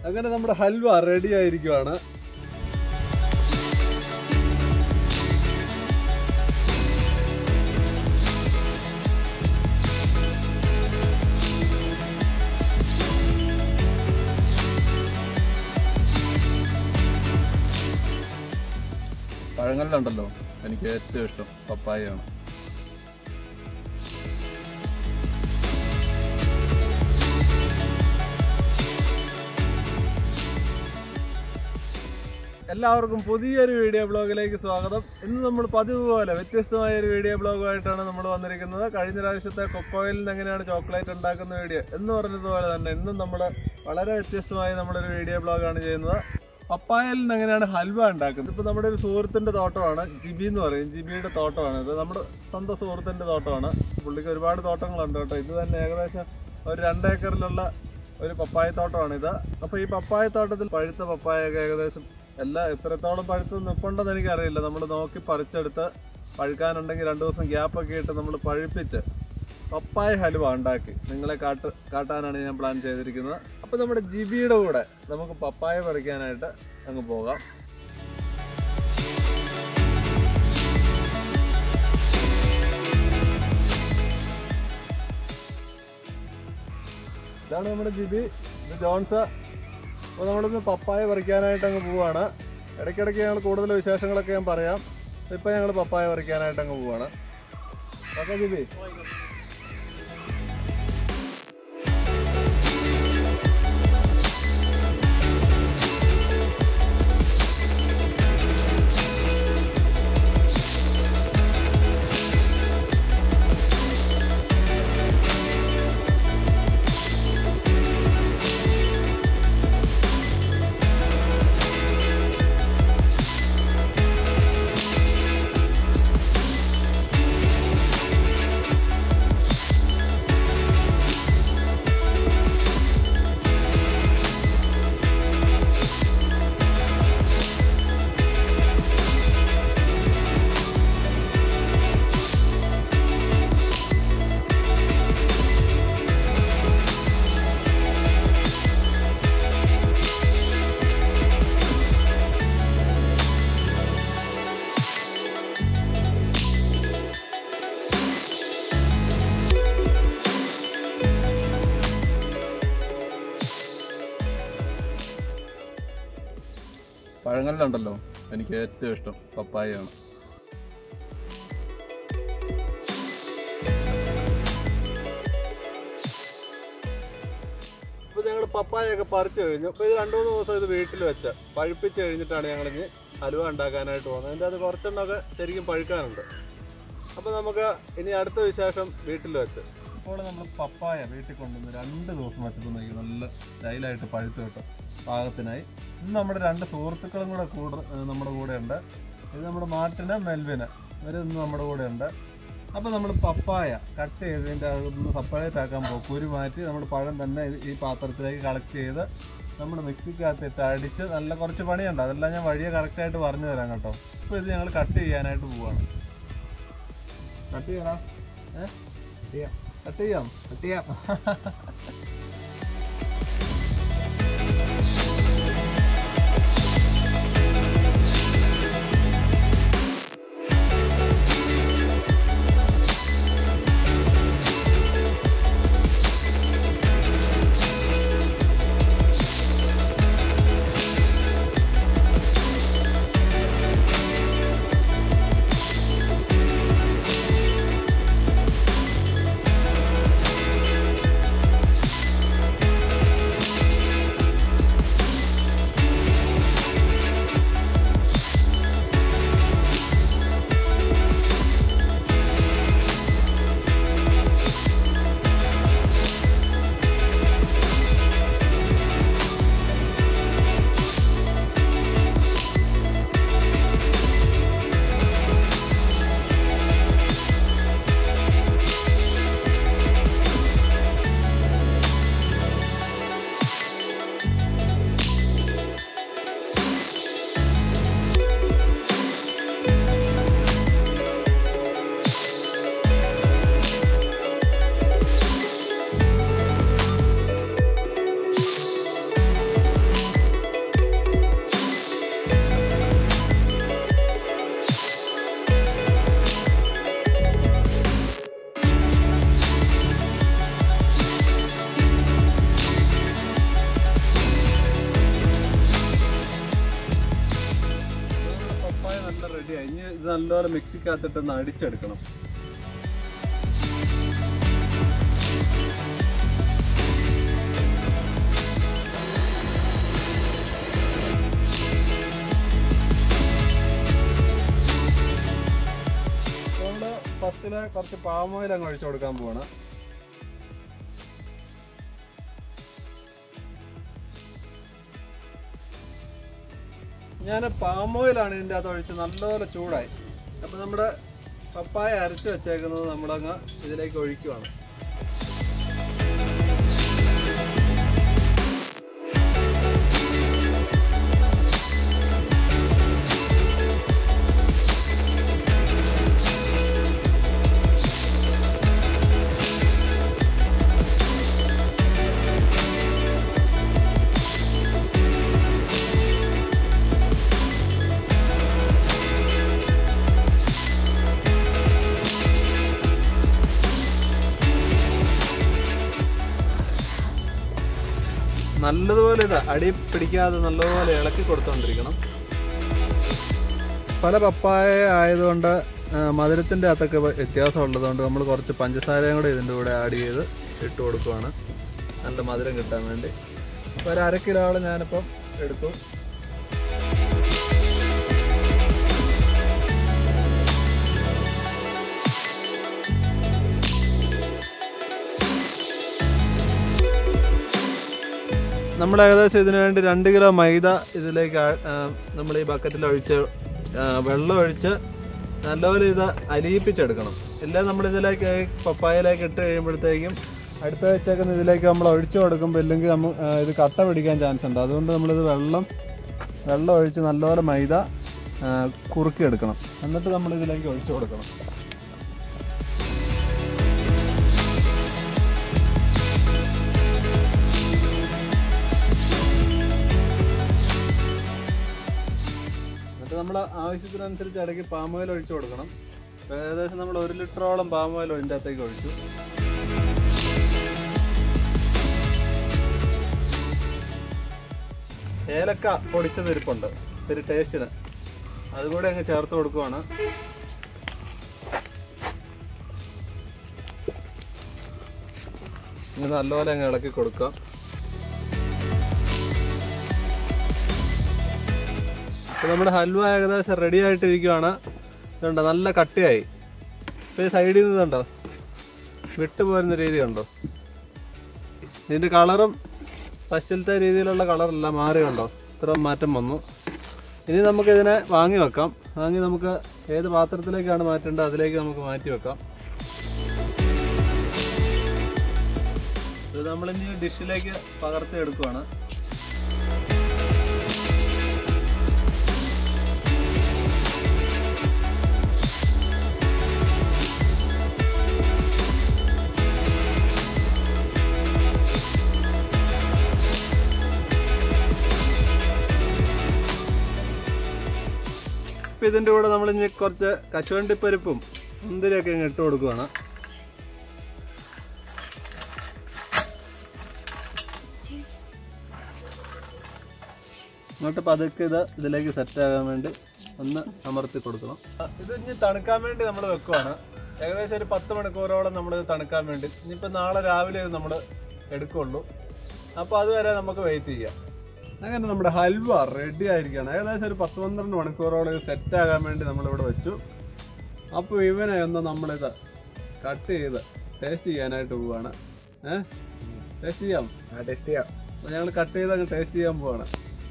അങ്ങനെ നമ്മുടെ ഹൽവ റെഡി ആയിരിക്കുവാണ് പഴങ്ങളിലുണ്ടല്ലോ എനിക്ക് ഏറ്റവും ഇഷ്ടം പപ്പായയാണ് എല്ലാവർക്കും പുതിയൊരു വീഡിയോ ബ്ലോഗിലേക്ക് സ്വാഗതം ഇന്ന് നമ്മൾ പതിവ് പോലെ വ്യത്യസ്തമായ ഒരു വീഡിയോ ബ്ലോഗുമായിട്ടാണ് നമ്മൾ വന്നിരിക്കുന്നത് കഴിഞ്ഞ പ്രാവശ്യത്തെ കൊക്കോയിൽ നിന്ന് എങ്ങനെയാണ് ചോക്ലേറ്റ് ഉണ്ടാക്കുന്ന വീഡിയോ എന്ന് പറഞ്ഞതുപോലെ തന്നെ ഇന്നും നമ്മൾ വളരെ വ്യത്യസ്തമായി നമ്മളൊരു വീഡിയോ ബ്ലോഗാണ് ചെയ്യുന്നത് പപ്പായയിൽ നിന്ന് എങ്ങനെയാണ് ഹൽവ ഉണ്ടാക്കുന്നത് ഇപ്പൊ നമ്മുടെ ഒരു സുഹൃത്തിന്റെ തോട്ടമാണ് ജിബി എന്ന് പറയും ജിബിയുടെ തോട്ടമാണ് ഇത് നമ്മുടെ സ്വന്തം സുഹൃത്തിന്റെ തോട്ടമാണ് പുള്ളിക്ക് ഒരുപാട് തോട്ടങ്ങളുണ്ട് കേട്ടോ ഇത് തന്നെ ഏകദേശം ഒരു രണ്ട് ഏക്കറിലുള്ള ഒരു പപ്പായ തോട്ടമാണ് ഇത് അപ്പൊ ഈ പപ്പായ തോട്ടത്തിൽ പഴുത്ത പപ്പായൊക്കെ ഏകദേശം എല്ലാ എത്രത്തോളം പഴുത്ത് നിൽപ്പുണ്ടെന്ന് എനിക്കറിയില്ല നമ്മൾ നോക്കി പറിച്ചെടുത്ത് പഴുക്കാനുണ്ടെങ്കിൽ രണ്ടു ദിവസം ഗ്യാപ്പൊക്കെ ഇട്ട് നമ്മൾ പഴുപ്പിച്ച് പപ്പായ ഹലുവ ഉണ്ടാക്കി നിങ്ങളെ കാട്ട് കാട്ടാനാണ് ഞാൻ പ്ലാൻ ചെയ്തിരിക്കുന്നത് അപ്പോൾ നമ്മുടെ ജിബിയുടെ കൂടെ നമുക്ക് പപ്പായ പറിക്കാനായിട്ട് അങ്ങ് പോകാം ഇതാണ് നമ്മുടെ ജിബി ഇത് ജോൺസ് അപ്പോൾ നമ്മളിന്ന് പപ്പായ പറിക്കാനായിട്ട് അങ്ങ് പോവാണ് ഇടയ്ക്കിടയ്ക്ക് ഞങ്ങൾ കൂടുതൽ വിശേഷങ്ങളൊക്കെ ഞാൻ പറയാം ഇപ്പം ഞങ്ങൾ പപ്പായ പറിക്കാനായിട്ട് അങ്ങ് പോവാണ് ഓക്കെ ജിബി പഴങ്ങളിലുണ്ടല്ലോ എനിക്ക് ഏറ്റവും ഇഷ്ടം പപ്പായയാണ് ഇപ്പോൾ ഞങ്ങൾ പപ്പായൊക്കെ പറിച്ചു കഴിഞ്ഞു അപ്പോൾ ഇത് രണ്ട് മൂന്ന് ദിവസം ഇത് വീട്ടിൽ വെച്ച് പഴുപ്പിച്ച് കഴിഞ്ഞിട്ടാണ് ഞങ്ങൾ ഇനി ഹലുവ ഉണ്ടാക്കാനായിട്ട് പോകുന്നത് അതിൻ്റെ അത് കുറച്ചെണ്ണമൊക്കെ ശരിക്കും പഴുക്കാനുണ്ട് അപ്പോൾ നമുക്ക് ഇനി അടുത്ത വിശേഷം വീട്ടിൽ വെച്ച് ഇപ്പോൾ നമ്മൾ പപ്പായ വീട്ടിൽ കൊണ്ടുവന്ന് രണ്ട് ദിവസം വെച്ചിട്ടുണ്ടെങ്കിൽ നല്ല സ്റ്റൈലായിട്ട് പഴുത്ത് കിട്ടും പാകത്തിനായി ഇന്ന് നമ്മുടെ രണ്ട് സുഹൃത്തുക്കളും കൂടെ കൂടെ ഏഹ് നമ്മുടെ കൂടെ ഉണ്ട് ഇത് നമ്മുടെ മാർട്ടിന് മെൽവിന് ഇവർ ഇന്ന് നമ്മുടെ കൂടെ ഉണ്ട് അപ്പോൾ നമ്മൾ പപ്പായ കട്ട് ചെയ്തതിൻ്റെ അകത്തുനിന്ന് സെപ്പറേറ്റ് ആക്കാൻ പോകും കുരു മാറ്റി നമ്മൾ പഴം തന്നെ ഇത് ഈ പാത്രത്തിലേക്ക് കളക്ട് ചെയ്ത് നമ്മൾ മിക്സിക്കകത്ത് ഇട്ട് അടിച്ച് നല്ല കുറച്ച് പണിയുണ്ട് അതെല്ലാം ഞാൻ വഴിയെ കറക്റ്റായിട്ട് പറഞ്ഞു തരാം കേട്ടോ അപ്പോൾ ഇത് ഞങ്ങൾ കട്ട് ചെയ്യാനായിട്ട് പോവാണ് കട്ട് ചെയ്യണം ഏ കട്ട് ചെയ്യാം കട്ട് ചെയ്യാം ഇത് നല്ലപോലെ മിക്സിക്കകത്തിട്ടൊന്ന് അടിച്ചെടുക്കണം നമ്മള് ഫസ്റ്റില് കുറച്ച് പാം ഓയിൽ അങ്ങ് ഒഴിച്ചു കൊടുക്കാൻ പോവാണ് ഞാൻ പാം ഓയിലാണ് ഇതിൻ്റെ അകത്ത് ഒഴിച്ച് നല്ലപോലെ ചൂടായി അപ്പോൾ നമ്മുടെ പപ്പായ അരച്ച് വെച്ചേക്കുന്നത് നമ്മളങ്ങ് ഇതിലേക്ക് ഒഴിക്കുവാണ് നല്ലതുപോലെ ഇത് അടി പിടിക്കാതെ നല്ലതുപോലെ ഇളക്കി കൊടുത്തോണ്ടിരിക്കണം പല പപ്പായ ആയതുകൊണ്ട് ആ, മധുരത്തിൻ്റെ അകത്തൊക്കെ വ്യത്യാസം ഉള്ളതുകൊണ്ട് നമ്മൾ കുറച്ച് പഞ്ചസാരയും കൂടെ ഇതിൻ്റെ കൂടെ ആഡ് ചെയ്ത് ഇട്ട് കൊടുക്കുവാണ് നല്ല മധുരം കിട്ടാൻ വേണ്ടി അപ്പോൾ ഒരു അര കിലോളം ഞാനിപ്പം എടുത്തു നമ്മൾ ഏകദേശം ഇതിനു വേണ്ടി രണ്ട് കിലോ മൈദ ഇതിലേക്ക് നമ്മൾ ഈ ബക്കറ്റിൽ ഒഴിച്ച് ആ, വെള്ളം ഒഴിച്ച് നല്ലപോലെ ഇത് അലിയിപ്പിച്ചെടുക്കണം ഇല്ല നമ്മൾ ഇതിലേക്ക് ഈ പപ്പായയിലേക്ക് ഇട്ട് കഴിയുമ്പോഴത്തേക്കും അടുത്ത വെച്ചേക്കുന്ന ഇതിലേക്ക് നമ്മൾ ഒഴിച്ചു കൊടുക്കുമ്പോൾ ഇല്ലെങ്കിൽ നമ്മ ആ, ഇത് കട്ട പിടിക്കാൻ ചാൻസ് ഉണ്ട് അതുകൊണ്ട് നമ്മളിത് വെള്ളം വെള്ളം ഒഴിച്ച് നല്ലപോലെ മൈദ ആ, കുറുക്കിയെടുക്കണം എന്നിട്ട് നമ്മൾ ഇതിലേക്ക് ഒഴിച്ചു കൊടുക്കണം എന്നിട്ട് നമ്മൾ ആവശ്യത്തിനനുസരിച്ച് ഇടയ്ക്ക് പാം ഓയിൽ ഒഴിച്ചു കൊടുക്കണം ഇപ്പൊ ഏകദേശം നമ്മൾ ഒരു ലിറ്ററോളം പാം ഓയിൽ ഇതിൻ്റെ അകത്തേക്ക് ഒഴിച്ചു ഏലക്ക പൊടിച്ചത് ഇരിപ്പുണ്ട് ഇത്തിരി ടേസ്റ്റിന് അതുകൂടെ അങ്ങ് ചേർത്ത് കൊടുക്കുവാണ് ഇനി നല്ലപോലെ അങ്ങ് ഇളക്കി കൊടുക്കാം അപ്പോൾ നമ്മുടെ ഹൽവ ഏകദേശം റെഡി ആയിട്ടിരിക്കുവാണ് ഇതുണ്ടോ നല്ല കട്ടിയായി ഇപ്പോൾ ഈ സൈഡിൽ നിന്ന് ഇതുണ്ടോ വിട്ടു പോരുന്ന രീതി കണ്ടോ ഇതിൻ്റെ കളറും ഫസ്റ്റിലത്തെ രീതിയിലുള്ള കളറല്ല മാറി കണ്ടോ ഇത്ര മാറ്റം വന്നു ഇനി നമുക്കിതിനെ വാങ്ങി വെക്കാം വാങ്ങി നമുക്ക് ഏത് പാത്രത്തിലേക്കാണ് മാറ്റേണ്ടത് അതിലേക്ക് നമുക്ക് മാറ്റി വെക്കാം ഇത് നമ്മളിനി ഡിഷിലേക്ക് പകർത്തി എടുക്കുവാണ് ഇപ്പം ഇതിൻ്റെ കൂടെ നമ്മൾ ഇനി കുറച്ച് കശുവണ്ടിപ്പരിപ്പും മുന്തിരിയൊക്കെ ഇങ്ങ് ഇട്ട് കൊടുക്കുവാണ് എന്നിട്ട് പതുക്കെ ഇത് ഇതിലേക്ക് സെറ്റ് ആകാൻ വേണ്ടി ഒന്ന് അമർത്തി കൊടുക്കണം ആ, ഇത് ഇനി തണുക്കാൻ വേണ്ടി നമ്മൾ വെക്കുവാണ് ഏകദേശം ഒരു പത്ത് മണിക്കൂറോളം നമ്മൾ ഇത് തണുക്കാൻ വേണ്ടി ഇനിയിപ്പോൾ നാളെ രാവിലെ ഇത് നമ്മൾ എടുക്കുള്ളൂ അപ്പോൾ അതുവരെ നമുക്ക് വെയിറ്റ് ചെയ്യാം അങ്ങനെ നമ്മുടെ ഹൽവ റെഡി ആയിരിക്കുകയാണ് ഏകദേശം ഒരു പത്ത് പന്ത്രണ്ട് മണിക്കൂറോളം ഇത് സെറ്റ് ആകാൻ വേണ്ടി നമ്മളിവിടെ വെച്ചു അപ്പോൾ ഇവനെ ഒന്ന് നമ്മളിത് കട്ട് ചെയ്ത് ടേസ്റ്റ് ചെയ്യാനായിട്ട് പോവാണ് ഏഹ് ടേസ്റ്റ് ചെയ്യാം ടേസ്റ്റ് ചെയ്യാം അപ്പോൾ ഞങ്ങൾ കട്ട് ചെയ്ത് അങ്ങ് ടേസ്റ്റ് ചെയ്യാൻ പോവാണ്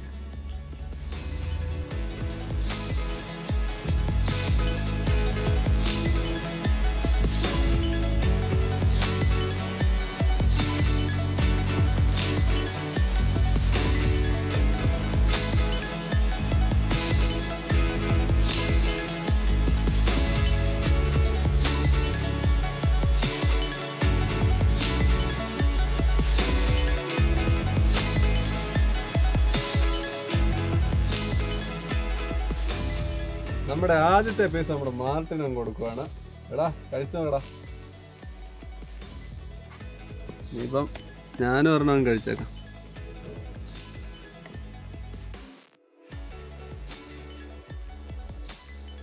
നമ്മുടെ ആദ്യത്തെ പീസ് നമ്മുടെ മാർട്ടിനും കൊടുക്കുവാണ് എടാ കഴിച്ചോ എടാ ഇനിയിപ്പം ഞാനും ഒരെണ്ണം കഴിച്ചേക്കാം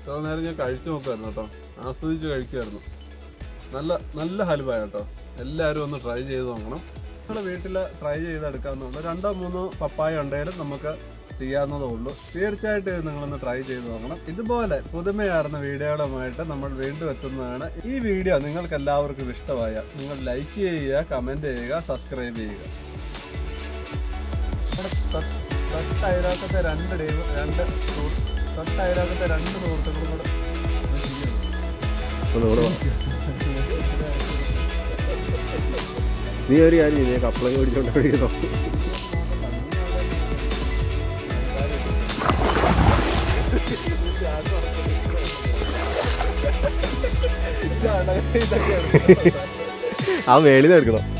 ഇത്ര നേരം ഞാൻ കഴിച്ചു നോക്കുമായിരുന്നു കേട്ടോ ആസ്വദിച്ച് കഴിക്കുമായിരുന്നു നല്ല നല്ല ഹലുവ കേട്ടോ എല്ലാവരും ഒന്ന് ട്രൈ ചെയ്ത് നോക്കണം നമ്മുടെ വീട്ടിൽ ട്രൈ ചെയ്തെടുക്കാവുന്നതുള്ളൂ രണ്ടോ മൂന്നോ പപ്പായ ഉണ്ടെങ്കിലും നമുക്ക് ചെയ്യാവുന്നതേ ഉള്ളൂ തീർച്ചയായിട്ടും ഇത് നിങ്ങളൊന്ന് ട്രൈ ചെയ്ത് നോക്കണം ഇതുപോലെ പുതുമയാർന്ന വീഡിയോകളുമായിട്ട് നമ്മൾ വീണ്ടും എത്തുന്നതാണ് ഈ വീഡിയോ നിങ്ങൾക്ക് എല്ലാവർക്കും ഇഷ്ടമായ നിങ്ങൾ ലൈക്ക് ചെയ്യുക കമൻറ്റ് ചെയ്യുക സബ്സ്ക്രൈബ് ചെയ്യുക നമ്മുടെ തൊട്ട് തൊട്ട് അയൽവക്കത്തെ രണ്ട് ഡൈവ് രണ്ട് സുഹൃ- തൊട്ട് അയൽവക്കത്തെ രണ്ട് സുഹൃത്തുക്കളും കൂടെ ഇത് ചെയ്യണം. ഒന്നുകൂടെ വാ. നീ ഒരു കാര്യം ചെയ്യ്, നീ കപ്പളങ്ങ പിടിച്ചോണ്ടിരിക്കുന്നോ ഇതാണ് ഇതൊക്കെയാണ് ആ മേളിൽ നിന്ന് എടുക്കണം